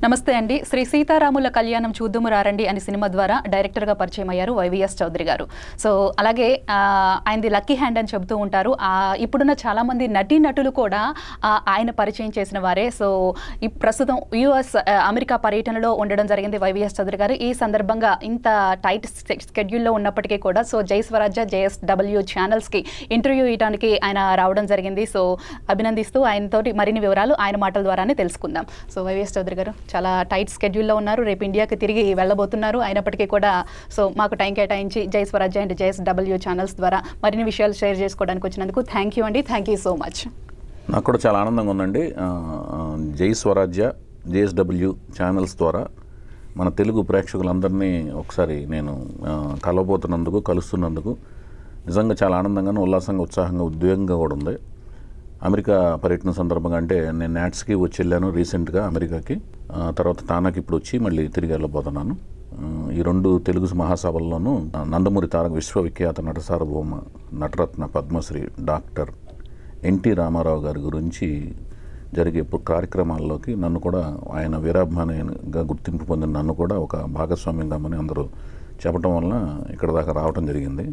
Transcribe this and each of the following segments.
నమస్తే అండి శ్రీ సీతారాముల కళ్యాణం చూద్దుము రారండి అనే సినిమా ద్వారా డైరెక్టర్గా పరిచయం అయ్యారు వైవిఎస్ చౌదరి గారు సో అలాగే ఆ, ఆయనది లక్కీ హ్యాండ్ అని చెబుతూ ఉంటారు ఆ, ఇప్పుడున్న చాలామంది నటీ నటులు కూడా ఆ, ఆయన పరిచయం చేసిన వారే సో ఈ ప్రస్తుతం యుఎస్ అమెరికా పర్యటనలో ఉండడం జరిగింది వైవిఎస్ చౌదరి గారు ఈ సందర్భంగా ఇంత టైట్ స్కెడ్యూల్లో ఉన్నప్పటికీ కూడా సో జై స్వరాజ్య జేఎస్డబ్ల్యూ ఛానల్స్కి ఇంటర్వ్యూ ఇవ్వడానికి ఆయన రావడం జరిగింది సో అభినందిస్తూ ఆయనతోటి మరిన్ని వివరాలు ఆయన మాటల ద్వారానే తెలుసుకుందాం సో వైవిఎస్ చౌదరి గారు చాలా టైట్ స్కెడ్యూల్లో ఉన్నారు రేపు ఇండియాకి తిరిగి వెళ్ళబోతున్నారు అయినప్పటికీ కూడా సో మాకు టైం కేటాయించి జై స్వరాజ్య అండ్ జైఎస్ డబ్ల్యూ ఛానల్స్ ద్వారా మరిన్ని విషయాలు షేర్ చేసుకోవడానికి వచ్చినందుకు థ్యాంక్ యూ అండి థ్యాంక్ యూ సో మచ్ నాకు కూడా చాలా ఆనందంగా ఉందండి ఆ, ఆ, జై స్వరాజ్య జేఎస్డబ్ల్యూ ఛానల్స్ ద్వారా మన తెలుగు ప్రేక్షకులందరినీ ఒకసారి నేను ఆ, కలవబోతున్నందుకు కలుస్తున్నందుకు నిజంగా చాలా ఆనందంగాను ఉల్లాసంగా ఉత్సాహంగా ఉద్వేగంగా కూడా ఉంది అమెరికా పర్యటన సందర్భంగా అంటే నేను నాట్స్కి వచ్చి వెళ్ళాను రీసెంట్గా అమెరికాకి ఆ, తర్వాత తానాకి ఇప్పుడు వచ్చి మళ్ళీ తిరిగి వెళ్ళబోతున్నాను ఆ, ఈ రెండు తెలుగు మహాసభల్లోనూ ఆ, నందమూరి తారక విశ్వవిఖ్యాత నట సార్వభౌమ నటరత్న పద్మశ్రీ డాక్టర్ ఎన్టీ రామారావు గారి గురించి జరిగే పు- కార్యక్రమాల్లోకి నన్ను కూడా ఆయన వీరాభిమానిగా గుర్తింపు పొందిన నన్ను కూడా ఒక భాగస్వామ్యం కమ్మని అందరూ చెప్పడం వలన ఇక్కడ దాకా రావడం జరిగింది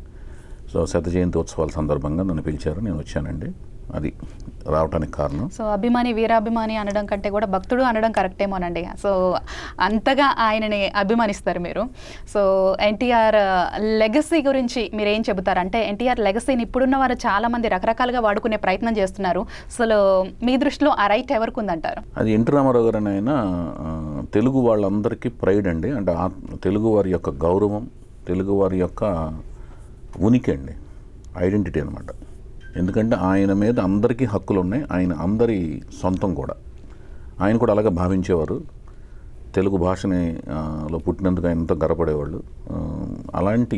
సో శత జయంతి ఉత్సవాల సందర్భంగా నన్ను పిలిచారు నేను వచ్చానండి అది రావడానికి కారణం సో అభిమాని వీరాభిమాని అనడం కంటే కూడా భక్తుడు అనడం కరెక్టేమోనండి సో అంతగా ఆయనని అభిమానిస్తారు మీరు సో ఎన్టీఆర్ లెగసీ గురించి మీరు ఏం చెబుతారు అంటే ఎన్టీఆర్ లెగసీని ఇప్పుడున్న వారు చాలా మంది రకరకాలుగా వాడుకునే ప్రయత్నం చేస్తున్నారు అసలు మీ దృష్టిలో ఆ రైట్ ఎవరికి ఉందంటారు అది ఎన్టీ రామారావు గారు అని ఆయన ఆ, తెలుగు వాళ్ళందరికీ ప్రైడ్ అండి అంటే ఆ తెలుగు వారి యొక్క గౌరవం తెలుగు వారి యొక్క ఉనికి అండి ఐడెంటిటీ అనమాట ఎందుకంటే ఆయన మీద అందరికీ హక్కులు ఉన్నాయి ఆయన అందరి సొంతం కూడా ఆయన కూడా అలాగే భావించేవారు తెలుగు భాషని ఆ, లో పుట్టినందుకు ఆయన ఎంతో గర్వపడేవాళ్ళు ఆ, అలాంటి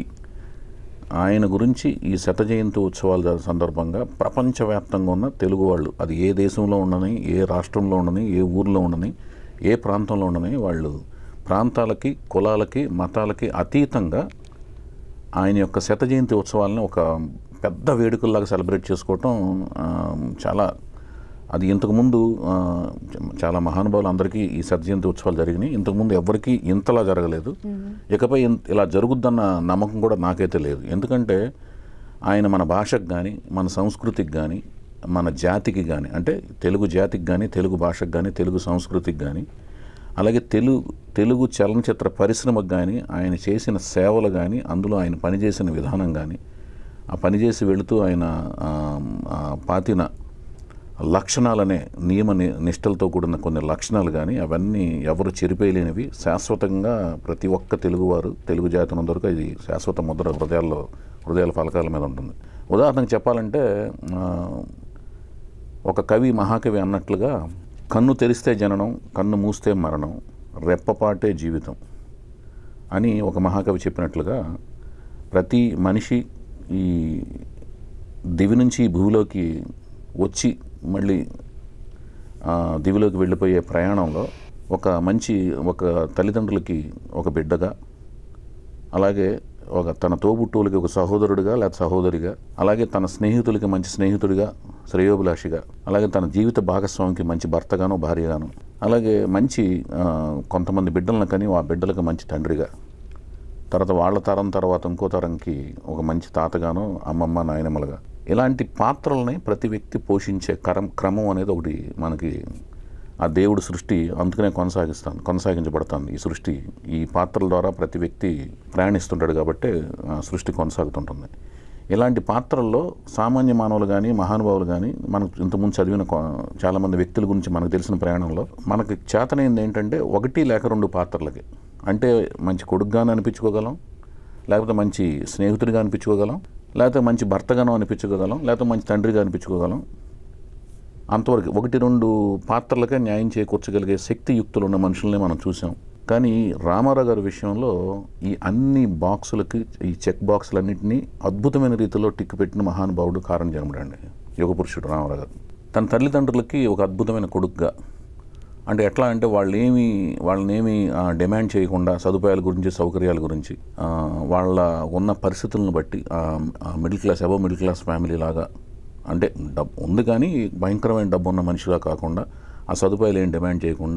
ఆయన గురించి ఈ శత జయంతి ఉత్సవాల జ- సందర్భంగా ప్రపంచవ్యాప్తంగా ఉన్న తెలుగు వాళ్ళు అది ఏ దేశంలో ఉండని ఏ రాష్ట్రంలో ఉండని ఏ ఊర్లో ఉండని ఏ ప్రాంతంలో ఉండని వాళ్ళు ప్రాంతాలకి కులాలకి మతాలకి అతీతంగా ఆయన యొక్క శత జయంతి ఉత్సవాలను ఒక పెద్ద వేడుకల్లాగా సెలబ్రేట్ చేసుకోవటం ఆ, చాలా అది ఇంతకుముందు ఆ, చాలా మహానుభావులు అందరికీ ఈ శత జయంతి ఉత్సవాలు జరిగినాయి ఇంతకుముందు ఎవరికీ ఇంతలా జరగలేదు ఇకపై ఇన్- ఇలా జరుగుద్దన్న నమ్మకం కూడా నాకైతే లేదు ఎందుకంటే ఆయన మన భాషకు కానీ మన సంస్కృతికి కానీ మన జాతికి కానీ అంటే తెలుగు జాతికి కానీ తెలుగు భాషకు కానీ తెలుగు సంస్కృతికి కానీ అలాగే తెలుగు తెలుగు చలనచిత్ర పరిశ్రమకు కానీ ఆయన చేసిన సేవలు కానీ అందులో ఆయన పనిచేసిన విధానం కానీ ఆ పనిచేసి వెళుతూ ఆయన ఆ, ఆ, పాతిన లక్షణాలనే నియమ ని- నిష్టలతో కూడిన కొన్ని లక్షణాలు కానీ అవన్నీ ఎవరు చెరిపేయలేనివి శాశ్వతంగా ప్రతి ఒక్క తెలుగువారు తెలుగు జాతినందరికీ ఇది శాశ్వత ముద్ర హృదయాల్లో హృదయాల ఫలకాల మీద ఉంటుంది ఉదాహరణకు చెప్పాలంటే ఆ, ఒక కవి మహాకవి అన్నట్లుగా కన్ను తెరిస్తే జననం కన్ను మూస్తే మరణం రెప్పపాటే జీవితం అని ఒక మహాకవి చెప్పినట్లుగా ప్రతి మనిషి ఈ దివి నుంచి ఈ భూమిలోకి వచ్చి మళ్ళీ ఆ, దివిలోకి వెళ్ళిపోయే ప్రయాణంలో ఒక మంచి ఒక తల్లిదండ్రులకి ఒక బిడ్డగా అలాగే ఒక తన తోబుట్టువులకి ఒక సహోదరుడిగా లేదా సహోదరిగా అలాగే తన స్నేహితులకి మంచి స్నేహితుడిగా శ్రేయోభిలాషిగా అలాగే తన జీవిత భాగస్వామికి మంచి భర్తగాను భార్యగాను అలాగే మంచి ఆ, కొంతమంది బిడ్డలను కని ఆ బిడ్డలకు మంచి తండ్రిగా తర్వాత వాళ్ళ తరం తర్వాత ఇంకో తరంకి ఒక మంచి తాతగాను అమ్మమ్మ నాయనమ్మలుగా ఇలాంటి పాత్రల్ని ప్రతి వ్యక్తి పోషించే కరం క్రమం అనేది ఒకటి మనకి ఆ దేవుడు సృష్టి అందుకనే కొనసాగిస్తాను కొనసాగించబడుతుంది ఈ సృష్టి ఈ పాత్రల ద్వారా ప్రతి వ్యక్తి ప్రయాణిస్తుంటాడు కాబట్టి ఆ సృష్టి కొనసాగుతుంటుంది ఇలాంటి పాత్రల్లో సామాన్య మానవులు కానీ మహానుభావులు కానీ మనకు ఇంతకుముందు చదివిన కొ- చాలామంది వ్యక్తుల గురించి మనకు తెలిసిన ప్రయాణంలో మనకి చేతనైంది ఏంటంటే ఒకటి లేక రెండు పాత్రలకి అంటే మంచి కొడుకుగాను అనిపించుకోగలం లేకపోతే మంచి స్నేహితుడిగా అనిపించుకోగలం లేకపోతే మంచి భర్తగాను అనిపించుకోగలం లేకపోతే మంచి తండ్రిగా అనిపించుకోగలం అంతవరకు ఒకటి రెండు పాత్రలకే న్యాయం చేకూర్చగలిగే శక్తి యుక్తులు ఉన్న మనుషుల్ని మనం చూసాం కానీ రామారావు గారి విషయంలో ఈ అన్ని బాక్సులకి ఈ చెక్ బాక్సులన్నింటినీ అద్భుతమైన రీతిలో టిక్ పెట్టిన మహానుభావుడు కారణం జన్మడండి యుగ పురుషుడు రామారావు గారు తన తల్లిదండ్రులకి ఒక అద్భుతమైన కొడుకుగా అంటే ఎట్లా అంటే వాళ్ళు ఏమి వాళ్ళనేమి ఆ, డిమాండ్ చేయకుండా సదుపాయాల గురించి సౌకర్యాల గురించి ఆ, వాళ్ళ ఉన్న పరిస్థితులను బట్టి ఆ, ఆ middle class above middle class family లాగా అంటే డబ్బు ఉంది కానీ భయంకరమైన డబ్బు ఉన్న మనిషిగా కాకుండా ఆ సదుపాయాలు ఏం డిమాండ్ చేయకుండా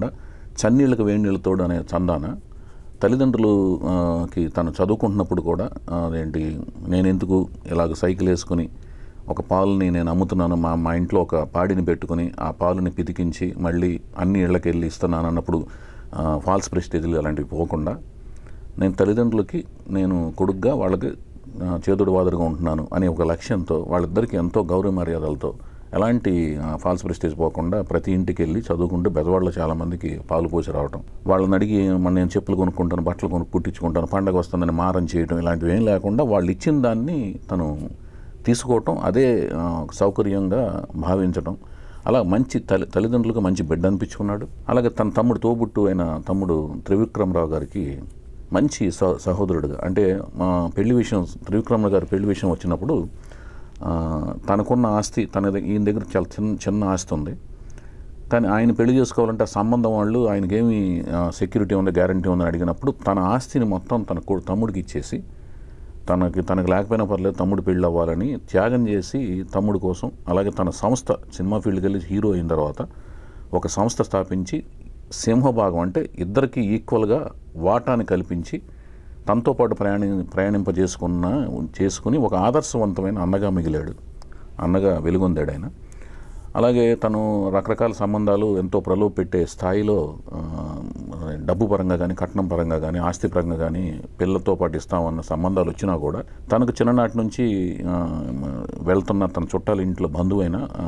చన్నీళ్ళకి వేడి నీళ్ళతోడు అనే చందాన తల్లిదండ్రులు ఆ, కి తను చదువుకుంటున్నప్పుడు కూడా ఆ, అదేంటి నేను ఎందుకు ఇలాగ సైకిల్ వేసుకుని ఒక పాలుని నేను అమ్ముతున్నాను మా మా ఇంట్లో ఒక పాడిని పెట్టుకుని ఆ పాలుని పితికించి మళ్ళీ అన్ని ఇళ్ళకి వెళ్ళి ఇస్తున్నాను అన్నప్పుడు ఫాల్స్ ప్రెస్టేజ్లు అలాంటివి పోకుండా నేను తల్లిదండ్రులకి నేను కొడుగ్గా వాళ్ళకి ఆ, చేదుడు వాదుడుగా ఉంటున్నాను అనే ఒక లక్ష్యంతో వాళ్ళిద్దరికీ ఎంతో గౌరవ మర్యాదలతో ఎలాంటి ఫాల్స్ ప్రెస్టేజ్ పోకుండా ప్రతి ఇంటికి వెళ్ళి చదువుకుంటూ బెదవాడలో చాలామందికి పాలు పోసి రావటం వాళ్ళని అడిగి మన నేను చెప్పులు కొనుక్కుంటాను బట్టలు కొను కుట్టించుకుంటాను పండగ వస్తుందని మారం చేయటం ఇలాంటివి ఏం లేకుండా వాళ్ళు ఇచ్చిన దాన్ని తను తీసుకోవటం అదే ఆ, సౌకర్యంగా భావించటం అలా మంచి తల్లి తల్లిదండ్రులకు మంచి బిడ్డ అనిపించుకున్నాడు అలాగే తన తమ్ముడు తోబుట్టు అయిన తమ్ముడు త్రివిక్రమరావు గారికి మంచి సహ సహోదరుడుగా అంటే మా పెళ్లి విషయం త్రివిక్రమరావు గారి పెళ్లి విషయం వచ్చినప్పుడు ఆ, తనకున్న ఆస్తి తన దగ్గర ఈయన దగ్గర చాలా చిన్న చిన్న ఆస్తి ఉంది కానీ ఆయన పెళ్లి చేసుకోవాలంటే ఆ సంబంధం వాళ్ళు ఆయనకేమి సెక్యూరిటీ ఉంది గ్యారంటీ ఉందని అడిగినప్పుడు తన ఆస్తిని మొత్తం తన కొడు తమ్ముడికి ఇచ్చేసి తనకి తనకు లేకపోయినా పర్లేదు తమ్ముడు పెళ్ళి అవ్వాలని త్యాగం చేసి తమ్ముడు కోసం అలాగే తన సంస్థ సినిమా ఫీల్డ్కి వెళ్ళి హీరో అయిన తర్వాత ఒక సంస్థ స్థాపించి సింహభాగం అంటే ఇద్దరికి ఈక్వల్గా వాటాని కల్పించి తనతో పాటు ప్రయాణి ప్రయాణింపజేసుకున్న చేసుకుని ఒక ఆదర్శవంతమైన అన్నగా మిగిలాడు అన్నగా వెలుగొందాడు ఆయన అలాగే తను రకరకాల సంబంధాలు ఎంతో ప్రలోభ పెట్టే స్థాయిలో ఆ, డబ్బు పరంగా కానీ కట్నం పరంగా కానీ ఆస్తి పరంగా కానీ పిల్లలతో పాటు ఇస్తామన్న సంబంధాలు వచ్చినా కూడా తనకు చిన్ననాటి నుంచి ఆ, వెళ్తున్న తన చుట్టాల ఇంట్లో బంధువైన ఆ,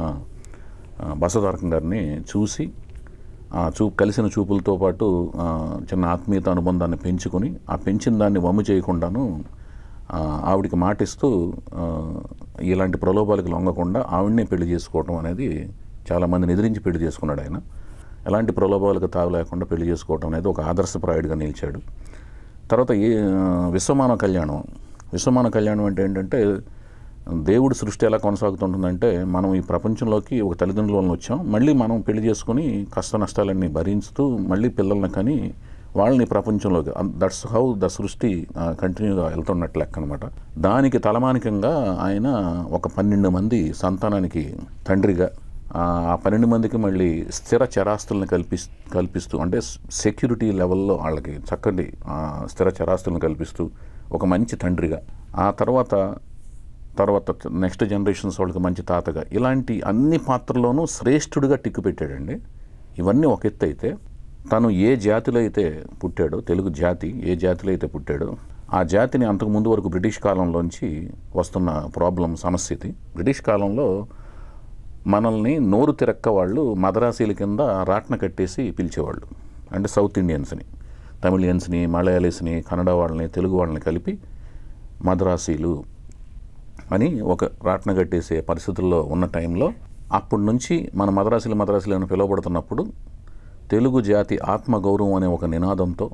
ఆ, బసవతారకం గారిని చూసి ఆ చూ కలిసిన చూపులతో పాటు ఆ, చిన్న ఆత్మీయత అనుబంధాన్ని పెంచుకొని ఆ పెంచిన దాన్ని వమ్ము చేయకుండాను ఆ, ఆవిడికి మాటిస్తూ ఆ, ఇలాంటి ప్రలోభాలకు లొంగకుండా ఆవిడనే పెళ్లి చేసుకోవటం అనేది చాలామందిని ఎదిరించి పెళ్లి చేసుకున్నాడు ఆయన ఎలాంటి ప్రలోభాలకు తావు లేకుండా పెళ్లి చేసుకోవటం అనేది ఒక ఆదర్శప్రాయుడిగా నిలిచాడు తర్వాత ఏ ఆ, విశ్వమానవ కళ్యాణం విశ్వమానవ కళ్యాణం అంటే ఏంటంటే దేవుడి సృష్టి ఎలా కొనసాగుతుంటుందంటే మనం ఈ ప్రపంచంలోకి ఒక తల్లిదండ్రుల వలన వచ్చాం మళ్ళీ మనం పెళ్లి చేసుకుని కష్ట నష్టాలన్నీ భరిస్తూ మళ్ళీ పిల్లల్ని కానీ వాళ్ళని ప్రపంచంలోకి దట్స్ హౌ ద సృష్టి కంటిన్యూగా వెళ్తున్నట్టు లెక్క అనమాట దానికి తలమానికంగా ఆయన ఒక పన్నెండు మంది సంతానానికి తండ్రిగా ఆ ఆ పన్నెండు మందికి మళ్ళీ స్థిర చరాస్తులను కల్పిస్ కల్పిస్తూ అంటే సెక్యూరిటీ లెవెల్లో వాళ్ళకి చక్కటి ఆ, స్థిర చరాస్తులను కల్పిస్తూ ఒక మంచి తండ్రిగా ఆ తర్వాత తర్వాత నెక్స్ట్ జనరేషన్స్ వాళ్ళకి మంచి తాతగా ఇలాంటి అన్ని పాత్రల్లోనూ శ్రేష్ఠుడిగా టిక్కు పెట్టాడండి ఇవన్నీ ఒక ఎత్తు అయితే తను ఏ జాతిలో అయితే పుట్టాడో తెలుగు జాతి ఏ జాతిలో అయితే పుట్టాడో ఆ జాతిని అంతకు ముందు వరకు బ్రిటిష్ కాలంలోంచి వస్తున్న ప్రాబ్లం సమస్య ఇది బ్రిటిష్ కాలంలో మనల్ని నోరు తిరక్క వాళ్ళు మద్రాసీల కింద రాట్న కట్టేసి పిలిచేవాళ్ళు అంటే సౌత్ ఇండియన్స్ని తమిళియన్స్ని మలయాళీస్ని కన్నడ వాళ్ళని తెలుగు వాళ్ళని కలిపి మద్రాసీలు అని ఒక రాట్న కట్టేసే పరిస్థితుల్లో ఉన్న టైంలో అప్పటి నుంచి మన మద్రాసులు మద్రాసులు అని పిలువబడుతున్నప్పుడు తెలుగు జాతి ఆత్మగౌరవం అనే ఒక నినాదంతో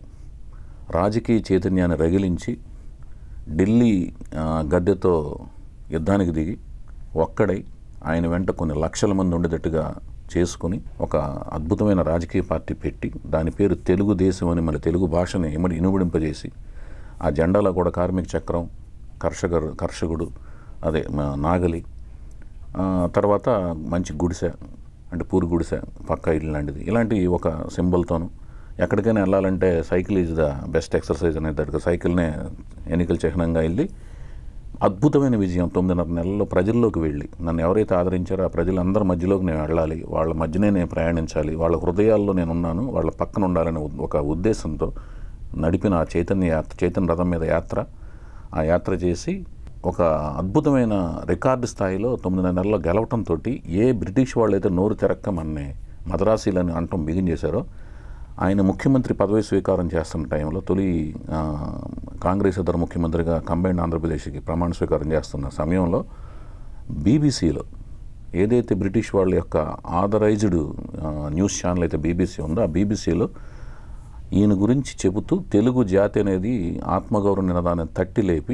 రాజకీయ చైతన్యాన్ని రగిలించి ఢిల్లీ ఆ, గద్దెతో యుద్ధానికి దిగి ఒక్కడై ఆయన వెంట కొన్ని లక్షల మంది ఉండేటట్టుగా చేసుకుని ఒక అద్భుతమైన రాజకీయ పార్టీ పెట్టి దాని పేరు తెలుగుదేశం అని మన తెలుగు భాషని ఇమడి ఇనుబడింపజేసి ఆ జెండాలో కూడా కార్మిక చక్రం కర్షకరు కర్షకుడు అదే మ- నాగలి ఆ, తర్వాత మంచి గుడిసె అంటే పూరి గుడిసె పక్క ఇల్లు లాంటిది ఇలాంటి ఒక సింబల్తోను ఎక్కడికైనా వెళ్ళాలంటే cycle is the best exercise అనేటట్టుగా సైకిల్నే ఎన్నికల చిహ్నంగా వెళ్ళి అద్భుతమైన విజయం తొమ్మిదిన్నర నెలల్లో ప్రజల్లోకి వెళ్ళి నన్ను ఎవరైతే ఆదరించారో ఆ ప్రజలందరి మధ్యలోకి నేను వెళ్ళాలి వాళ్ళ మధ్యనే నేను ప్రయాణించాలి వాళ్ళ హృదయాల్లో నేను ఉన్నాను వాళ్ళ పక్కన ఉండాలనే ఉద్- ఒక ఉద్దేశంతో నడిపిన ఆ చైతన్య యాత్ర చైతన్య రథం మీద యాత్ర ఆ యాత్ర చేసి ఒక అద్భుతమైన రికార్డు స్థాయిలో తొమ్మిదిన్నర నెలల్లో గెలవటంతో ఏ బ్రిటిష్ వాళ్ళు అయితే నోరు తెరక్క మన్నే మద్రాసీలని అంటం బిగించేశారో ఆయన ముఖ్యమంత్రి పదవి స్వీకారం చేస్తున్న టైంలో తొలి ఆ, కాంగ్రెస్ ఇద్దరు ముఖ్యమంత్రిగా కంబైన్డ్ ఆంధ్రప్రదేశ్కి ప్రమాణ స్వీకారం చేస్తున్న సమయంలో బీబీసీలో ఏదైతే బ్రిటిష్ వాళ్ళ యొక్క ఆథరైజ్డ్ న్యూస్ ఛానల్ అయితే బీబీసీ ఉందో ఆ బీబీసీలో ఈయన గురించి చెబుతూ తెలుగు జాతి అనేది ఆత్మగౌరవ నినాదాన్ని తట్టి లేపి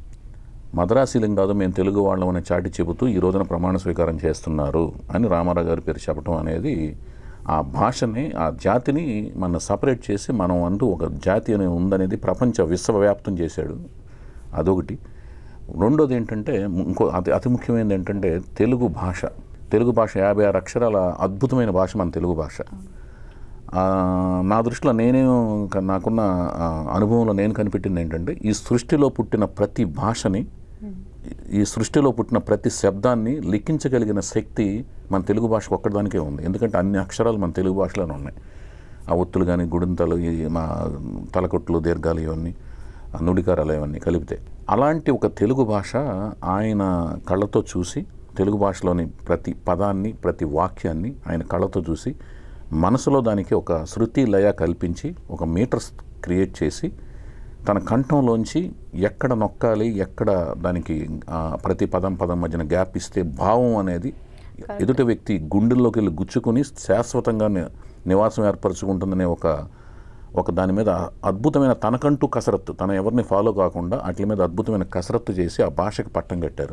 మద్రాసీలం కాదు మేము తెలుగు వాళ్ళం అనే చాటి చెబుతూ ఈ రోజున ప్రమాణ స్వీకారం చేస్తున్నారు అని రామారావు గారి పేరు చెప్పడం అనేది ఆ భాషని ఆ జాతిని మన సపరేట్ చేసి మనం అంటూ ఒక జాతి అనేది ఉందనేది ప్రపంచ విశ్వవ్యాప్తం చేశాడు అదొకటి రెండోది ఏంటంటే ఇంకో అతి అతి ముఖ్యమైనది ఏంటంటే తెలుగు భాష తెలుగు భాష యాభై ఆరు అక్షరాల అద్భుతమైన భాష మన తెలుగు భాష ఆ, నా దృష్టిలో నేనే క- నాకున్న ఆ, అనుభవంలో నేను కనిపెట్టింది ఏంటంటే ఈ సృష్టిలో పుట్టిన ప్రతి భాషని ఈ సృష్టిలో పుట్టిన ప్రతి శబ్దాన్ని లిఖించగలిగిన శక్తి మన తెలుగు భాషకు ఒక్కదానికే ఉంది ఎందుకంటే అన్ని అక్షరాలు మన తెలుగు భాషలోనే ఉన్నాయి ఆ ఒత్తులు కానీ గుడింతలు ఈ మా తలకొట్లు దీర్ఘాలు ఇవన్నీ ఆ నుడికారాలు ఇవన్నీ కలిపితే అలాంటి ఒక తెలుగు భాష ఆయన కళ్ళతో చూసి తెలుగు భాషలోని ప్రతి పదాన్ని ప్రతి వాక్యాన్ని ఆయన కళ్ళతో చూసి మనసులో దానికి ఒక శృతి లయ కల్పించి ఒక మీటర్స్ క్రియేట్ చేసి తన కంఠంలోంచి ఎక్కడ నొక్కాలి ఎక్కడ దానికి ఆ, ప్రతి పదం పదం మధ్యన గ్యాప్ ఇస్తే భావం అనేది ఎదుటి వ్యక్తి గుండెల్లోకి వెళ్ళి గుచ్చుకుని శాశ్వతంగా ని- నివాసం ఏర్పరచుకుంటుందనే ఒక ఒక దాని మీద అద్భుతమైన తనకంటూ కసరత్తు తన ఎవరిని ఫాలో కాకుండా వాటి మీద అద్భుతమైన కసరత్తు చేసి ఆ భాషకి పట్టం కట్టారు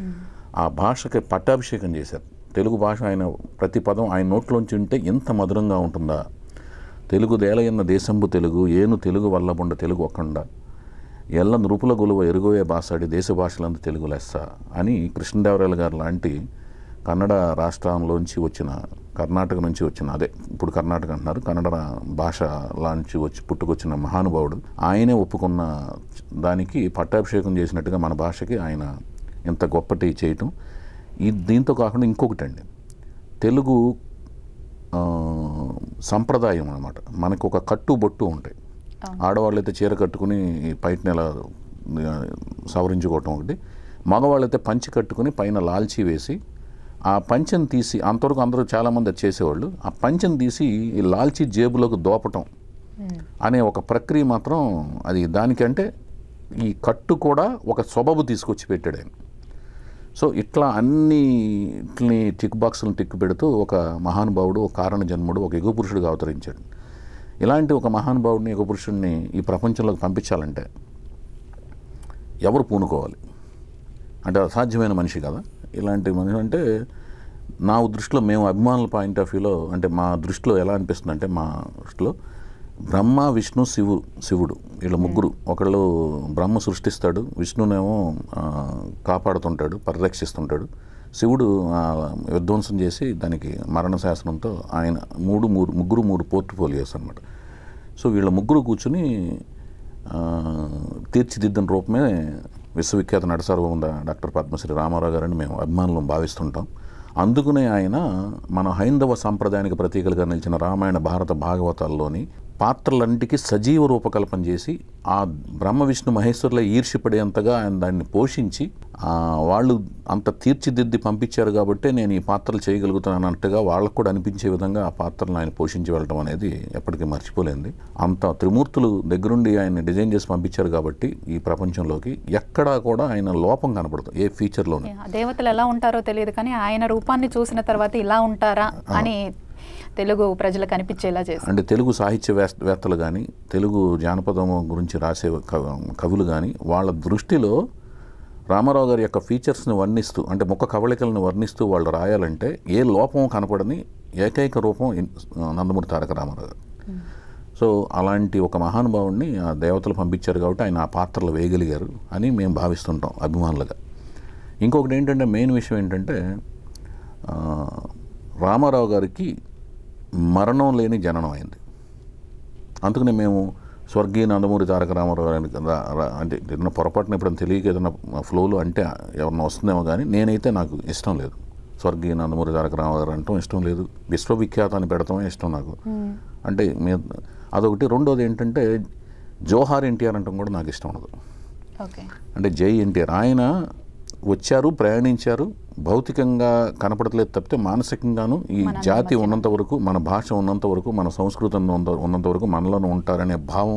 ఆ భాషకి పట్టాభిషేకం చేశారు తెలుగు భాష ఆయన ప్రతి పదం ఆయన నోట్లోంచి ఉంటే ఎంత మధురంగా ఉంటుందా తెలుగు దేలయన్న దేశంబు తెలుగు ఏను తెలుగు వల్లబుండ తెలుగు ఒకండ ఎల్ల నృపుల గొలువ ఎరుగోయే బాసాడి దేశ భాషలందు తెలుగు లెస్స అని కృష్ణదేవరాయలు గారు లాంటి కన్నడ రాష్ట్రంలోంచి వచ్చిన కర్ణాటక నుంచి వచ్చిన అదే ఇప్పుడు కర్ణాటక అంటున్నారు కన్నడ రా- భాష లాంటి వచ్చి పుట్టుకొచ్చిన మహానుభావుడు ఆయనే ఒప్పుకున్న దానికి పట్టాభిషేకం చేసినట్టుగా మన భాషకి ఆయన ఇంత గొప్పటి చేయటం ఈ దీంతో కాకుండా ఇంకొకటి అండి తెలుగు ఆ, సంప్రదాయం అనమాట మనకు ఒక కట్టు బొట్టు ఉంటాయి ఆడవాళ్ళైతే చీర కట్టుకుని పైటని ఎలా ఆ, సవరించుకోవటం ఒకటి మగవాళ్ళైతే పంచి కట్టుకుని పైన లాల్చీ వేసి ఆ పంచెను తీసి అంతవరకు అందరూ చాలామంది అది చేసేవాళ్ళు ఆ పంచెను తీసి ఈ లాల్చీ జేబులోకి దోపటం అనే ఒక ప్రక్రియ మాత్రం అది దానికంటే ఈ కట్టు కూడా ఒక స్వభావు తీసుకొచ్చి పెట్టాడు ఆయన సో ఇట్లా అన్నిటిని టిక్ బాక్సులను టిక్ పెడుతూ ఒక మహానుభావుడు ఒక కారణ జన్ముడు ఒక యుగ పురుషుడిగా అవతరించాడు ఇలాంటి ఒక మహానుభావుడిని యుగ పురుషుడిని ఈ ప్రపంచంలోకి పంపించాలంటే ఎవరు పూనుకోవాలి అంటే అసాధ్యమైన మనిషి కదా ఇలాంటి మనిషి అంటే నా దృష్టిలో మేము అభిమానుల పాయింట్ ఆఫ్ వ్యూలో అంటే మా దృష్టిలో ఎలా అనిపిస్తుంది అంటే మా దృష్టిలో బ్రహ్మ విష్ణు శివు శివుడు వీళ్ళ ముగ్గురు ఒకళ్ళు బ్రహ్మ సృష్టిస్తాడు విష్ణునేమో ఆ, కాపాడుతుంటాడు పరిరక్షిస్తుంటాడు శివుడు ఆ, విధ్వంసం చేసి దానికి మరణ శాసనంతో ఆయన మూడు మూడు ముగ్గురు మూడు పోర్ట్ఫోలియోస్ అనమాట సో వీళ్ళ ముగ్గురు కూర్చుని ఆ, తీర్చిదిద్దిన రూపమే విశ్వవిఖ్యాత నటసార్వముంద డాక్టర్ పద్మశ్రీ రామారావు గారని మేము అభిమానులను భావిస్తుంటాం అందుకనే ఆయన మన హైందవ సాంప్రదాయానికి ప్రతీకలుగా నిలిచిన రామాయణ భారత భాగవతాల్లోని పాత్రలంటికి సజీవ రూపకల్పన చేసి ఆ బ్రహ్మ విష్ణు మహేశ్వరుల ఈర్ష్యపడేంతగా ఆయన దాన్ని పోషించి ఆ, వాళ్ళు అంత తీర్చిదిద్ది పంపించారు కాబట్టే నేను ఈ పాత్రలు చేయగలుగుతాను అన్నట్టుగా వాళ్ళకు కూడా అనిపించే విధంగా ఆ పాత్రలను ఆయన పోషించి వెళ్ళడం అనేది ఎప్పటికీ మర్చిపోలేంది అంత త్రిమూర్తులు దగ్గరుండి ఆయన డిజైన్ చేసి పంపించారు కాబట్టి ఈ ప్రపంచంలోకి ఎక్కడా కూడా ఆయన లోపం కనపడదు ఏ ఫీచర్లోనూ యా, దేవతలు ఎలా ఉంటారో తెలియదు కానీ ఆయన రూపాన్ని చూసిన తర్వాత ఇలా ఉంటారా అని తెలుగు ప్రజలకు అనిపించేలా చేశారు అంటే తెలుగు సాహిత్య వేస్- వేత్తలు కానీ తెలుగు జానపదం గురించి రాసే కవ- కవులు కానీ వాళ్ళ దృష్టిలో రామారావు గారి యొక్క ఫీచర్స్ని వర్ణిస్తూ అంటే ముఖ కవళికలను వర్ణిస్తూ వాళ్ళు రాయాలంటే ఏ లోపం కనపడని ఏకైక రూపం ఇన్- నందమూరి తారక రామారావు గారు సో అలాంటి ఒక మహానుభావుడిని ఆ దేవతలు పంపించారు కాబట్టి ఆయన ఆ పాత్రలు వేయగలిగారు అని మేము భావిస్తుంటాం అభిమానులుగా ఇంకొకటి ఏంటంటే మెయిన్ విషయం ఏంటంటే ఆ, రామారావు గారికి మరణం లేని జననం అయింది అందుకనే మేము స్వర్గీయ నందమూరి తారక రామారావు గారిని రా- రా- అంటే ఏదైనా పొరపాటున ఎప్పుడైనా తెలియక ఏదైనా ఫ్లోలో అంటే ఎవరన్నా వస్తుందేమో కానీ నేనైతే నాకు ఇష్టం లేదు స్వర్గీయ నందమూరి తారక రామారావు గారు అంటాం ఇష్టం లేదు విశ్వవిఖ్యాతాన్ని పెడతామే ఇష్టం నాకు అంటే మీ అదొకటి రెండోది ఏంటంటే జోహార్ ఎన్టీఆర్ అంటాం కూడా నాకు ఇష్టం ఉండదు ఓకే అంటే జై ఎన్టీఆర్ ఆయన వచ్చారు ప్రయాణించారు భౌతికంగా కనపడట్లేదు తప్పితే మానసికంగాను ఈ జాతి ఉన్నంత వరకు మన భాష ఉన్నంత వరకు మన సంస్కృతి ఉన్నంత ఉన్నంత వరకు మనలోనే ఉంటారనే భావం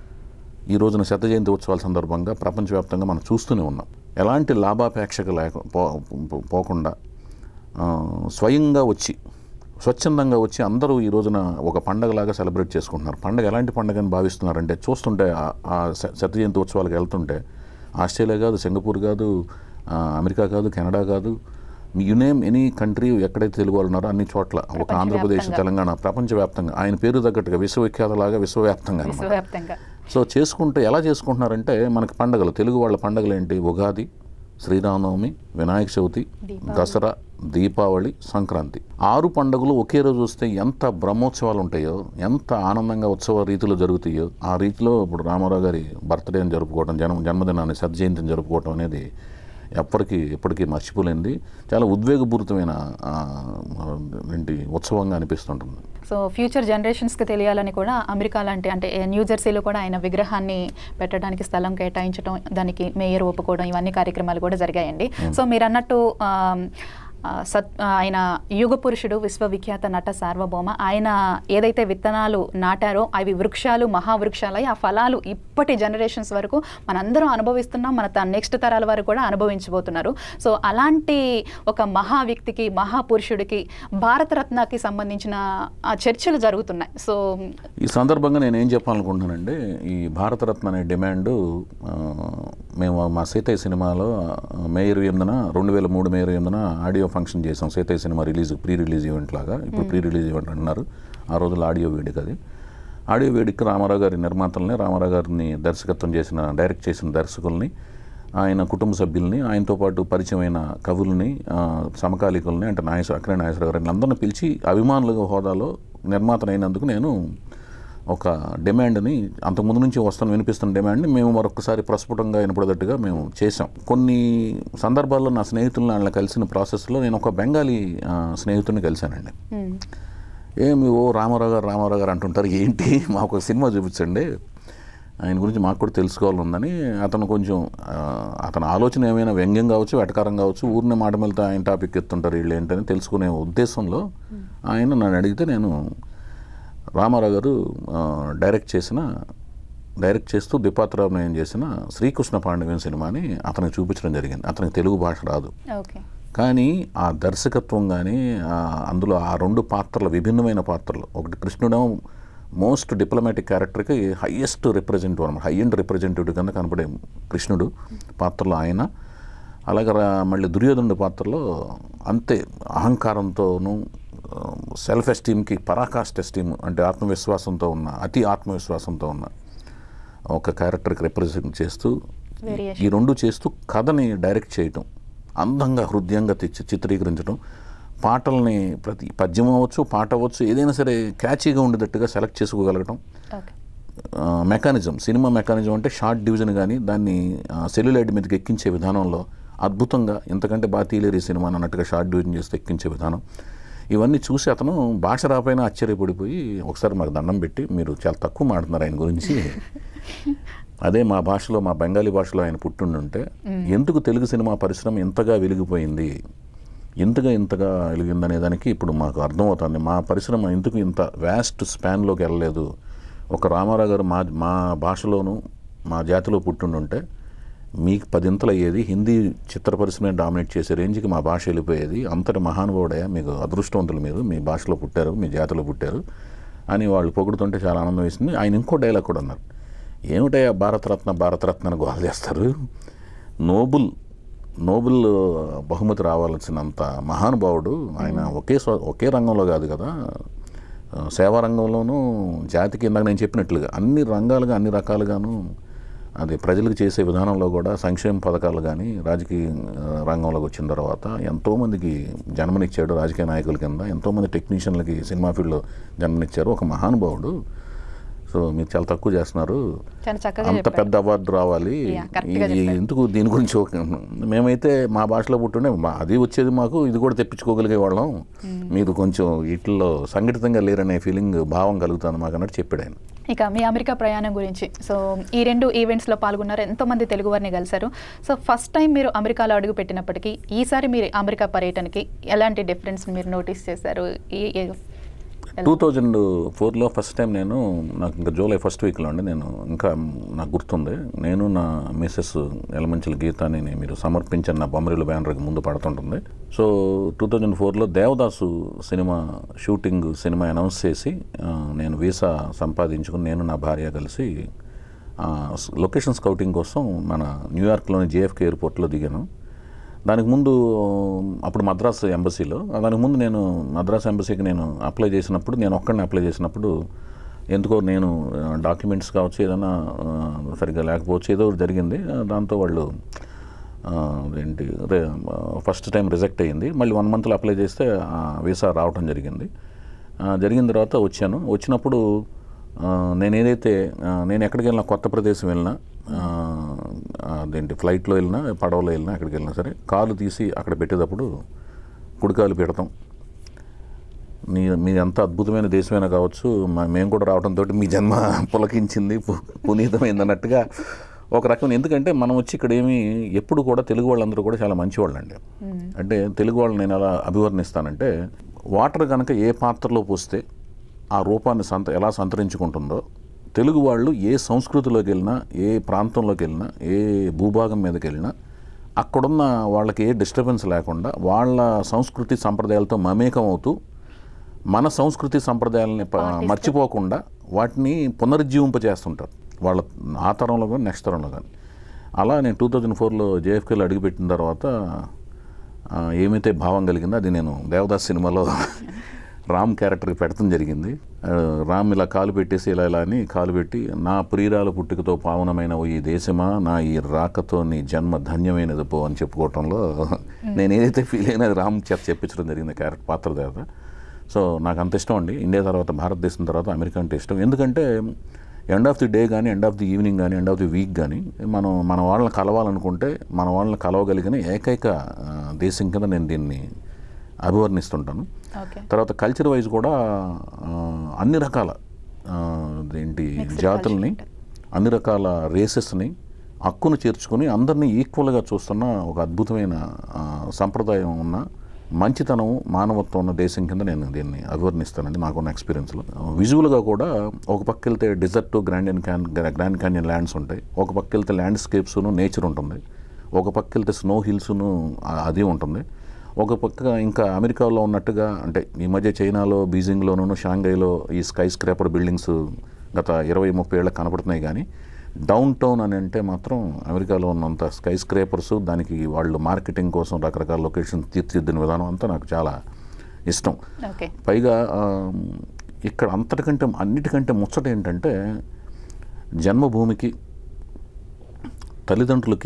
ఈ రోజున శత జయంతి ఉత్సవాల సందర్భంగా ప్రపంచవ్యాప్తంగా మనం చూస్తూనే ఉన్నాం ఎలాంటి లాభాపేక్షక లేక పో పో- పోకుండా ఆ, స్వయంగా వచ్చి స్వచ్ఛందంగా వచ్చి అందరూ ఈ రోజున ఒక పండగలాగా సెలబ్రేట్ చేసుకుంటున్నారు పండగ ఎలాంటి పండగని భావిస్తున్నారంటే చూస్తుంటే ఆ- ఆ శ- శత జయంతి ఉత్సవాలకు వెళ్తుంటే ఆస్ట్రేలియా కాదు సింగపూర్ కాదు ఆ, అమెరికా కాదు కెనడా కాదు యు నేమ్ ఎనీ కంట్రీ ఎక్కడైతే తెలుగు వాళ్ళు ఉన్నారో అన్ని చోట్ల ఒక ఆంధ్రప్రదేశ్ తెలంగాణ ప్రపంచవ్యాప్తంగా ఆయన పేరు తగ్గట్టుగా విశ్వవిఖ్యాతలాగా విశ్వవ్యాప్తంగా అనమాట విశ్వవ్యాప్తంగా సో చేసుకుంటే ఎలా చేసుకుంటున్నారంటే మనకి పండగలు తెలుగు వాళ్ళ పండగలు ఏంటి ఉగాది శ్రీరామనవమి వినాయక చవితి దసరా దీపావళి సంక్రాంతి ఆరు పండుగలు ఒకే రోజు వస్తే ఎంత బ్రహ్మోత్సవాలు ఉంటాయో ఎంత ఆనందంగా ఉత్సవ రీతిలో జరుగుతాయో ఆ రీతిలో ఇప్పుడు రామారావు గారి బర్త్డేని జరుపుకోవడం జన్మ జన్మదినాన్ని సద్జయంతిని జరుపుకోవడం అనేది ఎప్పటికీ ఎప్పటికీ మర్చిపోలేనిది చాలా ఉద్వేగపూరితమైన ఆ, ఏంటి ఉత్సవంగా అనిపిస్తుంటుంది సో ఫ్యూచర్ జనరేషన్స్కి తెలియాలని కూడా అమెరికా లాంటి అంటే న్యూ జెర్సీలో కూడా ఆయన విగ్రహాన్ని పెట్టడానికి స్థలం కేటాయించడం దానికి మేయర్ ఒప్పుకోవడం ఇవన్నీ కార్యక్రమాలు కూడా జరిగాయండి సో మీరు అన్నట్టు ఆమ్, ఆ, సత్ ఆ, ఆయన యుగ పురుషుడు విశ్వవిఖ్యాత నట సార్వభౌమ ఆయన ఏదైతే విత్తనాలు నాటారో అవి వృక్షాలు మహావృక్షాలై ఆ ఫలాలు ఇప్పటి జనరేషన్స్ వరకు మనందరం అనుభవిస్తున్నాం మన నెక్స్ట్ తరాల వారు కూడా అనుభవించబోతున్నారు సో అలాంటి ఒక మహా వ్యక్తికి మహాపురుషుడికి భారతరత్నకి సంబంధించిన ఆ, చర్చలు జరుగుతున్నాయి సో ఈ సందర్భంగా నేను ఏం చెప్పాలనుకుంటున్నానంటే ఈ భారతరత్న అనే డిమాండ్ ఆ, మేము మా సీతయ్య సినిమాలో ఆ, మే ఇరవై ఎనిమిదిన రెండు వేల మూడు మే ఇరవై ఎనిమిదిన ఆడియో ఫంక్షన్ చేసాం Seethayya cinema release pre release event లాగా ఇప్పుడు ప్రీ రిలీజ్ ఈవెంట్ అంటున్నారు ఆ రోజుల్లో ఆడియో వేడిక అది ఆడియో వేడిక రామారావు గారి నిర్మాతల్ని రామారావు గారిని దర్శకత్వం చేసిన డైరెక్ట్ చేసిన దర్శకుల్ని ఆయన కుటుంబ సభ్యుల్ని ఆయనతో పాటు పరిచయమైన కవుల్ని ఆ, సమకాలీకుల్ని అంటే నాగేశ్వర అక్కినే నాగేశ్వర గారిని అందరిని పిలిచి అభిమానుల హోదాలో నిర్మాతనైనందుకు నేను ఒక డిమాండ్ని అంతకుముందు నుంచి వస్తున్న వినిపిస్తున్న డిమాండ్ని మేము మరొకసారి ప్రస్ఫుటంగా వినపడేటట్టుగా మేము చేసాం కొన్ని సందర్భాల్లో నా స్నేహితులను వాళ్ళ కలిసిన ప్రాసెస్లో నేను ఒక బెంగాలీ ఆ, స్నేహితుడిని కలిశానండి మ్, ఏమి ఓ రామారావు గారు రామారావు గారు అంటుంటారు ఏంటి మాకు ఒక సినిమా చూపించండి ఆయన గురించి మాకు కూడా తెలుసుకోవాలని ఉందని అతను కొంచెం ఆ, అతని ఆలోచన ఏమైనా వ్యంగ్యం కావచ్చు వెటకారం కావచ్చు ఊరిని మాట వెళ్తే ఆయన టాపిక్ ఎత్తుంటారు వీళ్ళు ఏంటని తెలుసుకునే ఉద్దేశంలో ఆయన నన్ను అడిగితే నేను రామారావు గారు ఆ, డైరెక్ట్ చేసిన డైరెక్ట్ చేస్తూ ద్విపాత్రాభినయం చేసిన శ్రీకృష్ణ పాండవ్యం సినిమాని అతనికి చూపించడం జరిగింది అతనికి తెలుగు భాష రాదు ఓకే కానీ ఆ దర్శకత్వం కానీ అందులో ఆ రెండు పాత్రలు విభిన్నమైన పాత్రలు ఒకటి కృష్ణుడేమో మోస్ట్ డిప్లొమాటిక్ క్యారెక్టర్కి హయ్యెస్ట్ రిప్రజెంటేటివ్ అనమాట హై అండ్ రిప్రజెంటేటివ్ కింద కనపడే కృష్ణుడు పాత్రలో ఆయన అలాగే రా- మళ్ళీ దుర్యోధనుడి పాత్రలో అంతే అహంకారంతోనూ సెల్ఫ్ ఎస్టీమ్కి పరాకాష్ట ఎస్టీమ్ అంటే ఆత్మవిశ్వాసంతో ఉన్న అతి ఆత్మవిశ్వాసంతో ఉన్న ఒక క్యారెక్టర్కి రిప్రజెంట్ చేస్తూ Variation. ఈ రెండు చేస్తూ కథని డైరెక్ట్ చేయటం అందంగా హృదయంగా తెచ్చి చిత్రీకరించడం పాటల్ని ప్రతి పద్యం అవ్వచ్చు పాట అవ్వచ్చు ఏదైనా సరే క్యాచీగా ఉండేటట్టుగా సెలెక్ట్ చేసుకోగలగటం ఓకే మెకానిజం సినిమా మెకానిజం అంటే షార్ట్ డివిజన్ కానీ దాన్ని సెల్యులైట్ మీదకి ఎక్కించే విధానంలో అద్భుతంగా ఇంతకంటే బాగా తీలేరు ఈ సినిమా అన్నట్టుగా షార్ట్ డివిజన్ చేస్తే ఎక్కించే విధానం ఇవన్నీ చూసి అతను భాష రాపైన ఆశ్చర్యపడిపోయి ఒకసారి మాకు దండం పెట్టి మీరు చాలా తక్కువ మాట్లాడుతున్నారు ఆయన గురించి అదే మా భాషలో మా బెంగాలీ భాషలో ఆయన పుట్టుండుంటే ఎందుకు తెలుగు సినిమా పరిశ్రమ ఇంతగా వెలిగిపోయింది ఇంతగా ఇంతగా వెలిగిందనే దానికి ఇప్పుడు మాకు అర్థమవుతుంది మా పరిశ్రమ ఎందుకు ఇంత వ్యాస్ట్ స్పాన్లోకి వెళ్ళలేదు ఒక రామారావు గారు మా మా భాషలోను మా జాతిలో పుట్టుండుంటే మీకు పదింతలు అయ్యేది హిందీ చిత్ర పరిశ్రమ డామినేట్ చేసే రేంజ్కి మా భాష వెళ్ళిపోయేది అంతటి మహానుభావుడయ్యా మీకు అదృష్టవంతులు మీరు మీ భాషలో పుట్టారు మీ జాతిలో పుట్టారు అని వాళ్ళు పొగుడుతుంటే చాలా ఆనందం వేసింది ఆయన ఇంకో డైలాగ్ కూడా అన్నారు ఏమిటయ్యా భారతరత్న భారతరత్న అని గోల్ చేస్తారు నోబుల్ నోబుల్ బహుమతి రావాల్సినంత మహానుభావుడు ఆయన ఒకే స్వ- ఒకే రంగంలో కాదు కదా ఆ, సేవా రంగంలోనూ జాతికి ఇందాక నేను చెప్పినట్లుగా అన్ని రంగాలుగా అన్ని రకాలుగాను అది ప్రజలకు చేసే విధానంలో కూడా సంక్షేమ పథకాలు కానీ రాజకీయ ఆ, రంగంలోకి వచ్చిన తర్వాత ఎంతోమందికి జన్మనిచ్చాడు రాజకీయ నాయకుల కింద ఎంతోమంది టెక్నీషియన్లకి సినిమా ఫీల్డ్లో జన్మనిచ్చారు ఒక మహానుభావుడు సో మీరు చాలా తక్కువ చేస్తున్నారు చాలా చక్కగా అంత చెప్పారు పెద్ద అవార్డు రావాలి Yeah, correct గా ఈ- ఈ- ఎందుకు దీని గురించి ఒక- మేమైతే మా భాషలో పుట్టుండే మా- అది వచ్చేది మాకు ఇది కూడా తెప్పించుకోగలిగే వాళ్ళం మీరు కొంచెం వీటిల్లో సంఘటితంగా లేరనే ఫీలింగ్ భావం కలుగుతుంది మాకు అన్నట్టు చెప్పాడు ఆయన ఇక మీ అమెరికా ప్రయాణం గురించి సో ఈ రెండు ఈవెంట్స్లో పాల్గొన్నారు ఎంతోమంది తెలుగు వారిని కలిశారు సో ఫస్ట్ టైం మీరు అమెరికాలో అడుగు పెట్టినప్పటికీ ఈసారి మీరు అమెరికా పర్యటనకి ఎలాంటి డిఫరెన్స్ మీరు నోటీస్ చేశారు ఈ- ఈ- టూ థౌజండ్ ఫోర్లో ఫస్ట్ టైం నేను నాకు ఇంకా జూలై ఫస్ట్ వీక్లో అండి నేను ఇంకా నాకు గుర్తుంది నేను నా మిస్సెస్ ఎలమంచిల గీతాని మీరు సమర్పించిన నా బొమ్మరిలు బ్యానర్కి ముందు పడుతుంటుంది సో టూ థౌజండ్ ఫోర్లో Devadasu cinema shooting cinema announce చేసి ఆ, నేను వీసా సంపాదించుకుని నేను నా భార్య కలిసి ఆ, లొకేషన్ స్కౌటింగ్ కోసం మన న్యూయార్క్లోని జేఎఫ్కే ఎయిర్పోర్ట్లో దిగాను దానికి ముందు అప్పుడు మద్రాస్ ఎంబసీలో దానికి ముందు నేను మద్రాస్ ఎంబసీకి నేను అప్లై చేసినప్పుడు నేను ఒక్కడిని అప్లై చేసినప్పుడు ఎందుకో నేను డాక్యుమెంట్స్ కావచ్చు ఏదైనా ఆ, సరిగ్గా లేకపోవచ్చు ఏదో ఒకటి జరిగింది ఆ, దాంతో వాళ్ళు ఆ, ఏంటి రే ఫస్ట్ టైం రిజెక్ట్ అయ్యింది మళ్ళీ వన్ మంత్లో అప్లై చేస్తే ఆ, వీసా రావటం జరిగింది ఆ, జరిగిన తర్వాత వచ్చాను వచ్చినప్పుడు ఆ, నేను ఏదైతే ఆ, నేను ఎక్కడికి వెళ్ళినా కొత్త ప్రదేశం వెళ్ళినా ఆ, అదేంటి ఫ్లైట్లో వెళ్ళినా పడవలో వెళ్ళినా ఎక్కడికి వెళ్ళినా సరే కాలు తీసి అక్కడ పెట్టేటప్పుడు కుడికాలు పెడతాం మీ మీ ఎంత అద్భుతమైన దేశమైనా కావచ్చు మా- మేము కూడా రావడంతో మీ జన్మ పులకించింది పు- పునీతమైంది అన్నట్టుగా ఒక రకం ఎందుకంటే మనం వచ్చి ఇక్కడ ఏమి ఎప్పుడు కూడా తెలుగు వాళ్ళందరూ కూడా చాలా మంచివాళ్ళు అండి అంటే తెలుగు వాళ్ళని నేను ఎలా అభివర్ణిస్తానంటే వాటర్ కనుక ఏ పాత్రలో పోస్తే ఆ రూపాన్ని సంత ఎలా సంతరించుకుంటుందో తెలుగు వాళ్ళు ఏ సంస్కృతిలోకి వెళ్ళినా ఏ ప్రాంతంలోకి వెళ్ళినా ఏ భూభాగం మీదకి వెళ్ళినా అక్కడున్న వాళ్ళకి ఏ డిస్టర్బెన్స్ లేకుండా వాళ్ళ సంస్కృతి సంప్రదాయాలతో మమేకం అవుతూ మన సంస్కృతి సంప్రదాయాలని ప- మర్చిపోకుండా వాటిని పునరుజ్జీవింపజేస్తుంటారు వాళ్ళ ఆ తరంలో కానీ నెక్స్ట్ తరంలో కానీ అలా నేను టూ థౌజండ్ ఫోర్లో జేఎఫ్కేలో అడుగుపెట్టిన తర్వాత ఆ, ఏమైతే భావం కలిగిందో అది నేను దేవదాస్ సినిమాలో రామ్ క్యారెక్టర్కి పెడతాం జరిగింది ఆ, రామ్ ఇలా కాలు పెట్టేసి ఇలా ఇలా అని కాలు పెట్టి నా ప్రియురాల పుట్టుకతో పావనమైన ఓ ఈ దేశమా నా ఈ రాకతో నీ జన్మ ధన్యమైనది పో అని చెప్పుకోవటంలో నేను ఏదైతే ఫీల్ అయినా అది రామ్ చేత చెప్పించడం జరిగింది క్యారెక్టర్ పాత్ర దేవత సో నాకు అంత ఇష్టం అండి ఇండియా తర్వాత భారతదేశం తర్వాత అమెరికా అంటే ఇష్టం ఎందుకంటే ఎండ్ ఆఫ్ ది డే కానీ ఎండ్ ఆఫ్ ది ఈవినింగ్ కానీ ఎండ్ ఆఫ్ ది వీక్ కానీ మనం మన వాళ్ళని కలవాలనుకుంటే మన వాళ్ళని కలవగలిగిన ఏకైక ఆ, దేశం కింద నేను దీన్ని అభివర్ణిస్తుంటాను ఓకే తర్వాత కల్చర్ వైజ్ కూడా ఆ, అన్ని రకాల ఆ, ఏంటి జాతుల్ని అన్ని రకాల రేసెస్ని హక్కును చేర్చుకొని అందరినీ ఈక్వల్గా చూస్తున్న ఒక అద్భుతమైన ఆ, సంప్రదాయం ఉన్న మంచితనం మానవత్వం ఉన్న దేశం కింద నేను దీన్ని అభివర్ణిస్తానండి నాకున్న ఎక్స్పీరియన్స్లో విజువల్గా కూడా ఒక పక్క వెళ్తే desert grand and can grand canyon lands ఉంటాయి ఒక పక్క వెళ్తే ల్యాండ్స్కేప్స్ను నేచర్ ఉంటుంది ఒక పక్క వెళ్తే స్నో హిల్స్ను అది ఉంటుంది ఒక పక్క ఇంకా అమెరికాలో ఉన్నట్టుగా అంటే ఈ మధ్య చైనాలో బీజింగ్లోనూ షాంఘైలో ఈ స్కై స్క్రాపర్ బిల్డింగ్స్ గత ఇరవై ముప్పై ఏళ్ళకి కనపడుతున్నాయి కానీ డౌన్ టౌన్ అని అంటే మాత్రం అమెరికాలో ఉన్నంత స్కై స్క్రేపర్స్ దానికి వాళ్ళు మార్కెటింగ్ కోసం రకరకాల లొకేషన్ తీర్చిదిద్దిన విధానం అంతా నాకు చాలా ఇష్టం ఓకే పైగా ఆ, ఇక్కడ అంతటికంటే అన్నిటికంటే ముచ్చట ఏంటంటే జన్మభూమికి తల్లిదండ్రులకి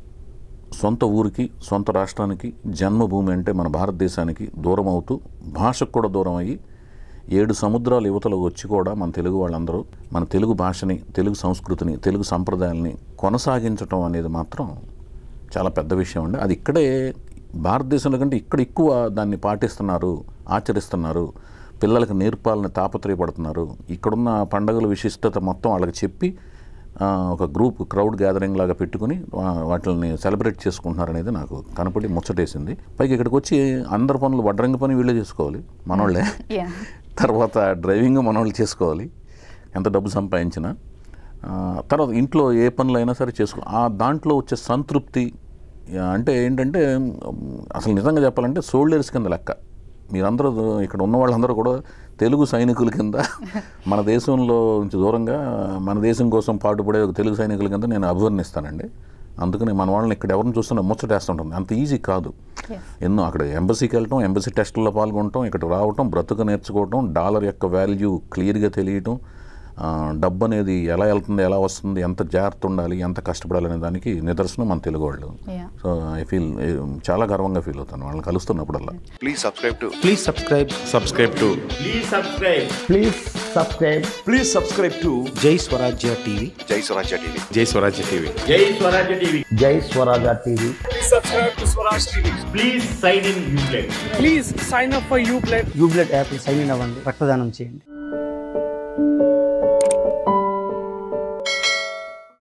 సొంత ఊరికి సొంత రాష్ట్రానికి జన్మభూమి అంటే మన భారతదేశానికి దూరం అవుతూ భాషకు కూడా దూరం అయ్యి ఏడు సముద్రాల యువతలు వచ్చి కూడా మన తెలుగు వాళ్ళందరూ మన తెలుగు భాషని తెలుగు సంస్కృతిని తెలుగు సంప్రదాయాల్ని కొనసాగించటం అనేది మాత్రం చాలా పెద్ద విషయం అండి అది ఇక్కడే భారతదేశంలో కంటే ఇక్కడ ఎక్కువ దాన్ని పాటిస్తున్నారు ఆచరిస్తున్నారు పిల్లలకు నేర్పాలని తాపత్రయపడుతున్నారు ఇక్కడున్న పండగల విశిష్టత మొత్తం వాళ్ళకి చెప్పి ఆ, ఒక గ్రూప్ క్రౌడ్ గ్యాదరింగ్ లాగా పెట్టుకుని వా- వాటిని సెలబ్రేట్ చేసుకుంటున్నారు అనేది నాకు కనపడి ముచ్చటేసింది పైకి ఇక్కడికి వచ్చి అందరి పనులు వడ్రంగి పని వీళ్ళే చేసుకోవాలి మనోళ్ళే యా తర్వాత డ్రైవింగ్ మనోళ్ళు చేసుకోవాలి ఎంత డబ్బు సంపాదించినా ఆ, తర్వాత ఇంట్లో ఏ పనులు అయినా సరే చేసుకో ఆ దాంట్లో వచ్చే సంతృప్తి ఆ, అంటే ఏంటంటే ఉమ్, అసలు నిజంగా చెప్పాలంటే సోల్డర్స్ కింద లెక్క మీరందరూ ఇక్కడ ఉన్న వాళ్ళందరూ కూడా తెలుగు సైనికుల కింద మన దేశంలో నుంచి దూరంగా మన దేశం కోసం పాటుపడే ఒక తెలుగు సైనికుల కింద నేను అభివర్ణిస్తానండి అందుకని మన వాళ్ళని ఇక్కడ ఎవరిని చూస్తున్నా ముచ్చటేస్తుంటుంది అంత ఈజీ కాదు ఎస్ ఎన్నో అక్కడ ఎంబసీకి వెళ్ళటం ఎంబసీ టెస్టుల్లో పాల్గొనటం ఇక్కడ రావటం బ్రతుకు నేర్చుకోవటం డాలర్ యొక్క వాల్యూ క్లియర్గా తెలియటం ఆ, డబ్బు అనేది ఎలా వెళ్తుంది ఎలా వస్తుంది ఎంత జాగ్రత్త ఉండాలి ఎంత కష్టపడాలి అనే దానికి నిదర్శనం మన తెలుగు వాళ్ళు యా సో ఐ ఫీల్ చాలా గర్వంగా ఫీల్ అవుతాను వాళ్ళని కలుస్తున్నప్పుడల్లా Please subscribe to Please subscribe. subscribe to Please subscribe. Please subscribe. please subscribe to Jai Swarajya TV. Jai Swarajya TV. Jai Swarajya TV. Jai Swarajya TV. Jai Swaraja TV. Please sign in Uplay. Please sign up for Uplay. యూబ్లెట్ app sign in అవ్వండి రక్తదానం చేయండి